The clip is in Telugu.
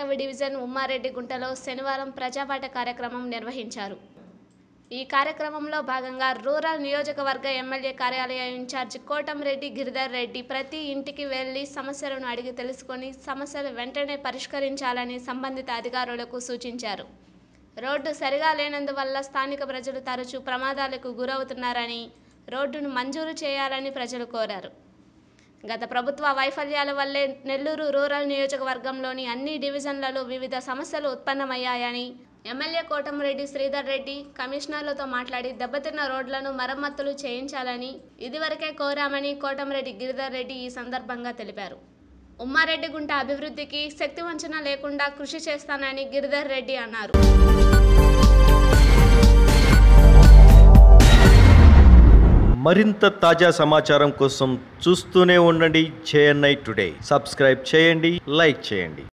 ఒకటవ డివిజన్ ఉమ్మారెడ్డి గుంటలో శనివారం ప్రజాపాట కార్యక్రమం నిర్వహించారు ఈ కార్యక్రమంలో భాగంగా రూరల్ నియోజకవర్గ ఎమ్మెల్యే కార్యాలయ ఇన్ఛార్జ్ కోటంరెడ్డి గిరిధర్ రెడ్డి ప్రతి ఇంటికి వెళ్లి సమస్యలను అడిగి తెలుసుకొని సమస్యలు వెంటనే పరిష్కరించాలని సంబంధిత అధికారులకు సూచించారు రోడ్డు సరిగా లేనందువల్ల స్థానిక ప్రజలు తరచూ ప్రమాదాలకు గురవుతున్నారని రోడ్డును మంజూరు చేయాలని ప్రజలు కోరారు గత ప్రభుత్వ వైఫల్యాల వల్లే నెల్లూరు రూరల్ నియోజకవర్గంలోని అన్ని డివిజన్లలో వివిధ సమస్యలు ఉత్పన్నమయ్యాయని ఎమ్మెల్యే కోటమిరెడ్డి శ్రీధర్ రెడ్డి కమిషనర్లతో మాట్లాడి దెబ్బతిన్న రోడ్లను మరమ్మతులు చేయించాలని ఇదివరకే కోరామని కోటమిరెడ్డి గిరిధర్ రెడ్డి ఈ సందర్భంగా తెలిపారు ఉమ్మారెడ్డిగుంట అభివృద్ధికి శక్తి వంచన లేకుండా కృషి చేస్తానని గిరిధర్ రెడ్డి అన్నారు మరింత తాజా సమాచారం కోసం చూస్తూనే ఉండండి జేఎన్ఐ టుడే సబ్స్క్రైబ్ చేయండి లైక్ చేయండి